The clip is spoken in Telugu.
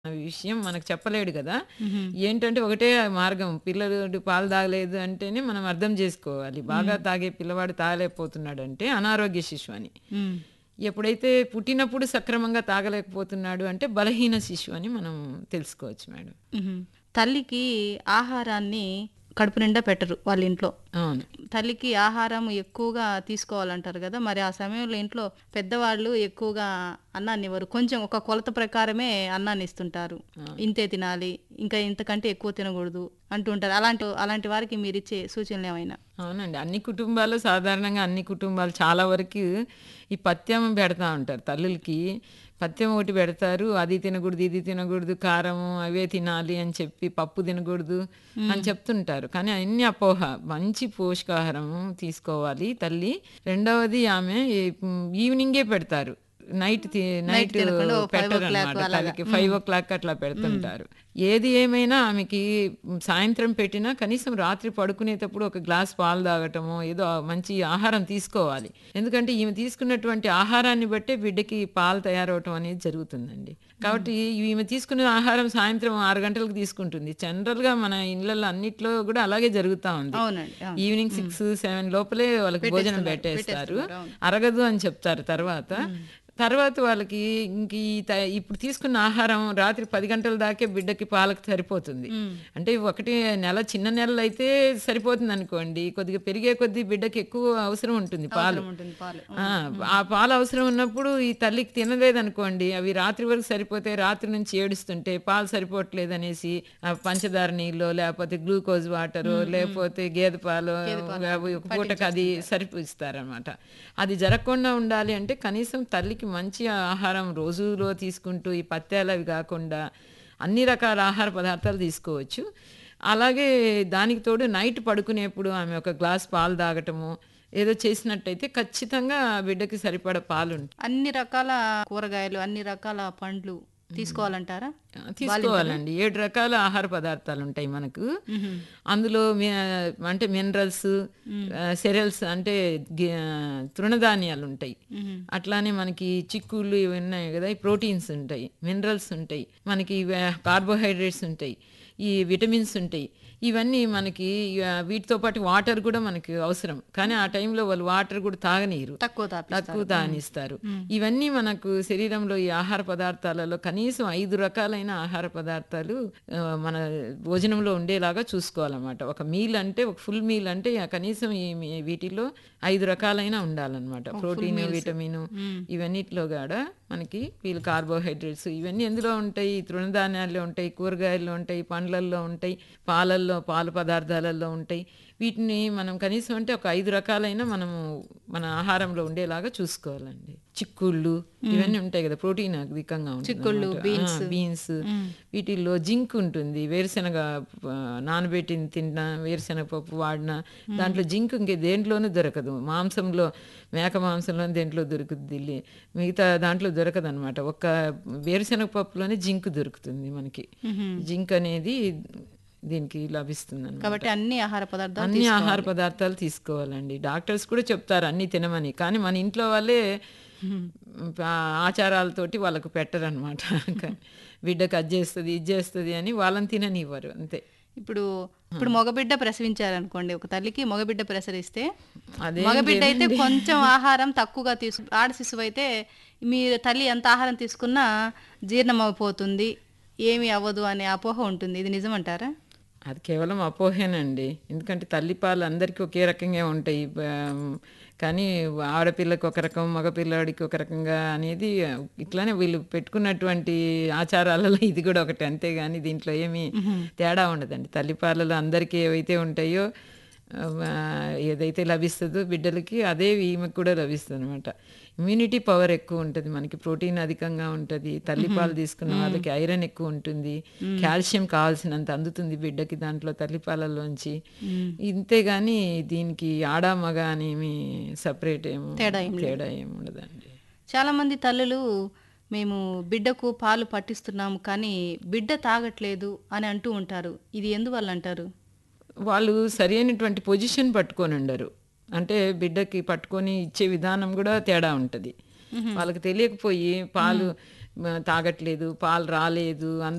ఆ విషయం మనకు చెప్పలేడు కదా ఏంటంటే ఒకటే మార్గం పిల్లలు పాలు తాగలేదు అంటేనే మనం అర్థం చేసుకోవాలి బాగా తాగే పిల్లవాడు తాగలేకపోతున్నాడు అంటే అనారోగ్య శిశువు అని మ్మ్. ఎప్పుడైతే పుట్టినప్పుడు సక్రమంగా తాగలేకపోతున్నాడు అంటే బలహీన శిశువు అని మనం తెలుసుకోవచ్చు మేడం మ్మ్. తల్లికి ఆహారాన్ని కడుపు నిండా పెట్టరు వాళ్ళ ఇంట్లో అవును తల్లికి ఆహారం ఎక్కువగా తీసుకోవాలంటారు కదా మరి ఆ సమయంలో ఇంట్లో పెద్దవాళ్ళు ఎక్కువగా అన్నాన్ని ఇవ్వరు కొంచెం ఒక కొలత ప్రకారమే అన్నాన్ని ఇస్తుంటారు ఇంతే తినాలి ఇంకా ఇంతకంటే ఎక్కువ తినకూడదు అంటుంటారు అలాంటి అలాంటి వారికి మీరు ఇచ్చే సూచనలు ఏమైనా అవునండి అన్ని కుటుంబాలు సాధారణంగా అన్ని కుటుంబాలు చాలా వరకు ఈ పథ్యం పెడతా ఉంటారు తల్లులకి పథ్యం ఒకటి పెడతారు అది తినకూడదు ఇది తినకూడదు కారం అవే తినాలి అని చెప్పి పప్పు తినకూడదు అని చెప్తుంటారు కానీ అన్ని అపోహ మంచి పోషకాహారం తీసుకోవాలి తల్లి రెండవది ఆమె ఈ- ఈవినింగే పెడతారు నైట్ తి- నైట్ తినకుండా ఓ five పెట్టరు o'clock అనమాట అలాగా. తల్లికి ఫైవ్ ఓ క్లాక్ అట్లా పెడుతుంటారు ఏది ఏమైనా ఆమెకి సాయంత్రం పెట్టినా కనీసం రాత్రి పడుకునేటప్పుడు ఒక గ్లాస్ పాలు తాగటమో ఏదో మంచి ఆహారం తీసుకోవాలి ఎందుకంటే ఈమె తీసుకున్నటువంటి ఆహారాన్ని బట్టే బిడ్డకి పాలు తయారవటం అనేది జరుగుతుందండి కాబట్టి ఈమె తీసుకునే ఆహారం సాయంత్రం ఆరు గంటలకు తీసుకుంటుంది జనరల్ గా మన ఇళ్ళల్లో అన్నిట్లో కూడా అలాగే జరుగుతా ఉంది అవునండి అవును. ఈవినింగ్ సిక్స్ సెవెన్ లోపలే వాళ్ళకి భోజనం పెట్టేస్తారు అరగదు అని చెప్తారు తర్వాత తర్వాత వాళ్ళకి ఇంక ఈ త- ఇప్పుడు తీసుకున్న ఆహారం రాత్రి పది గంటల దాకే బిడ్డకి పాలకు సరిపోతుంది అంటే ఒకటి నెల చిన్న నెలలు అయితే సరిపోతుంది అనుకోండి కొద్దిగా పెరిగే కొద్దీ బిడ్డకి ఎక్కువ అవసరం ఉంటుంది పాలు ఉంటుంది పాలు ఆ, ఆ పాలు అవసరం ఉన్నప్పుడు ఈ తల్లికి తినలేదనుకోండి అవి రాత్రి వరకు సరిపోతే రాత్రి నుంచి ఏడుస్తుంటే పాలు సరిపోవట్లేదు అనేసి ఆ పంచదార నీళ్ళు లేకపోతే గ్లూకోజ్ వాటర్ లేకపోతే గేదె పాలు అవి ఒక పూటకు అది సరిపిస్తారనమాట అది జరగకుండా ఉండాలి అంటే కనీసం తల్లికి మంచి ఆహారం రోజులో తీసుకుంటూ ఈ పత్యాలు అవి కాకుండా అన్ని రకాల ఆహార పదార్థాలు తీసుకోవచ్చు అలాగే దానికి తోడు నైట్ పడుకునేప్పుడు ఆమె ఒక గ్లాస్ పాలు తాగటము ఏదో చేసినట్టయితే ఖచ్చితంగా ఆ బిడ్డకి సరిపడ పాలు ఉంటాయి. అన్ని రకాల కూరగాయలు అన్ని రకాల పండ్లు తీసుకోవాలంటారా తీసుకోవాలండి ఏడు రకాల ఆహార పదార్థాలు ఉంటాయి మనకు అందులో మీ- అంటే మినరల్స్ సెరల్స్ అంటే గి- తృణధాన్యాలు ఉంటాయి అట్లానే మనకి చిక్కుళ్ళు ఇవి ఉన్నాయి కదా ఈ ప్రోటీన్స్ ఉంటాయి మినరల్స్ ఉంటాయి మనకి కార్బోహైడ్రేట్స్ ఉంటాయి ఈ విటమిన్స్ ఉంటాయి ఇవన్నీ మనకి ఆ, వీటితో పాటు వాటర్ కూడా మనకి అవసరం కానీ ఆ టైంలో వాళ్ళు వాటర్ కూడా తాగనీరు తక్కువ తాపి తక్కువ తానిస్తారు ఇవన్నీ మనకు శరీరంలో ఈ ఆహార పదార్థాలలో కనీసం ఐదు రకాలైన ఆహార పదార్థాలు ఆ, మన భోజనంలో ఉండేలాగా చూసుకోవాలన్నమాట ఒక మీల్ అంటే ఒక ఫుల్ మీల్ అంటే ఆ కనీసం ఈ మీ- వీటిలో ఐదు రకాలైన ఉండాలన్నమాట ప్రోటీన్ విటమిన్ ఇవన్నిటిలో కూడా మనకి వీళ్ళు కార్బోహైడ్రేట్స్ ఇవన్నీ ఎందులో ఉంటాయి తృణధాన్యాల్లో ఉంటాయి కూరగాయల్లో ఉంటాయి పండ్లల్లో ఉంటాయి పాలల్లో పాలు పదార్థాలలో ఉంటాయి వీటిని మనం కనీసం అంటే ఒక ఐదు రకాలైన మనము మన ఆహారంలో ఉండేలాగా చూసుకోవాలండి చిక్కుళ్ళు ఇవన్నీ ఉంటాయి కదా ప్రోటీన్ అధికంగా ఉంటుంది చిక్కుళ్ళు, అన్నమాట. ఆ, బీన్స్ వీటిల్లో జింక్ ఉంటుంది వేరుశనగ ఆ, నానబెట్టిన తిన్న వేరుశనగ పప్పు వాడిన దాంట్లో జింక్ ఇంకే దేంట్లోనూ దొరకదు మాంసంలో మేక మాంసంలో దేంట్లో దొరుకుతుంది లే- మిగతా దాంట్లో దొరకదు అనమాట ఒక్క వేరుశనగ పప్పులోనే జింక్ దొరుకుతుంది మనకి జింక్ అనేది దీనికి లభిస్తుంది అన్నమాట. కాబట్టి అన్ని ఆహార పదార్థాలు అన్ని ఆహార పదార్థాలు తీసుకోవాలండి డాక్టర్స్ కూడా చెప్తారు అన్ని తినమని కానీ మన ఇంట్లో వాళ్ళే ఆ, ఆచారాలతోటి వాళ్ళకు పెట్టరనమాట బిడ్డకు అది చేస్తుంది ఇది చేస్తుంది అని వాళ్ళని తిననివ్వరు అంతే ఇప్పుడు ఇప్పుడు మగబిడ్డ ప్రసవించారనుకోండి ఒక తల్లికి మగబిడ్డ ప్రసరిస్తే అదేం మగబిడ్డ అయితే కొంచెం ఆహారం తక్కువగా తీసు ఆడ శిశువు అయితే మీ తల్లి ఎంత ఆహారం తీసుకున్నా జీర్ణం అయిపోతుంది ఏమీ అవ్వదు అనే అపోహ ఉంటుంది ఇది నిజమంటారా అది కేవలం అపోహేనండి ఎందుకంటే తల్లిపాలు అందరికీ ఒకే రకంగా ఉంటాయి బా- కానీ ఆడపిల్లకి ఒక రకం మగపిల్లాడికి ఒక రకంగా అనేది ఇట్లానే వీళ్ళు పెట్టుకున్నటువంటి ఆచారాలలో ఇది కూడా ఒకటి అంతేగాని దీంట్లో ఏమీ తేడా ఉండదండి తల్లిపాలలో అందరికీ ఏవైతే ఉంటాయో ఆ, ఏదైతే లభిస్తుందో బిడ్డలకి అదే ఈమెకు కూడా లభిస్తుంది అనమాట ఇమ్యూనిటీ పవర్ ఎక్కువ ఉంటుంది మనకి ప్రోటీన్ అధికంగా ఉంటుంది తల్లిపాలు తీసుకున్న వాళ్ళకి ఐరన్ ఎక్కువ ఉంటుంది కాల్షియం కావాల్సినంత అందుతుంది బిడ్డకి దాంట్లో తల్లిపాలలోంచి ఇంతే గాని దీనికి ఆడ మగ అని ఏమి సపరేట్ ఏమో తేడా ఏం తేడా ఏమి ఉండదండి చాలా మంది తల్లులు మేము బిడ్డకు పాలు పట్టిస్తున్నాము కానీ బిడ్డ తాగట్లేదు అని అంటూ ఉంటారు ఇది ఎందువల్ల అంటారు వాళ్ళు సరైనటువంటి పొజిషన్ పట్టుకొని ఉండరు అంటే బిడ్డకి పట్టుకొని ఇచ్చే విధానం కూడా తేడా ఉంటుంది వాళ్ళకి తెలియకపోయి పాలు మ, తాగట్లేదు పాలు రాలేదు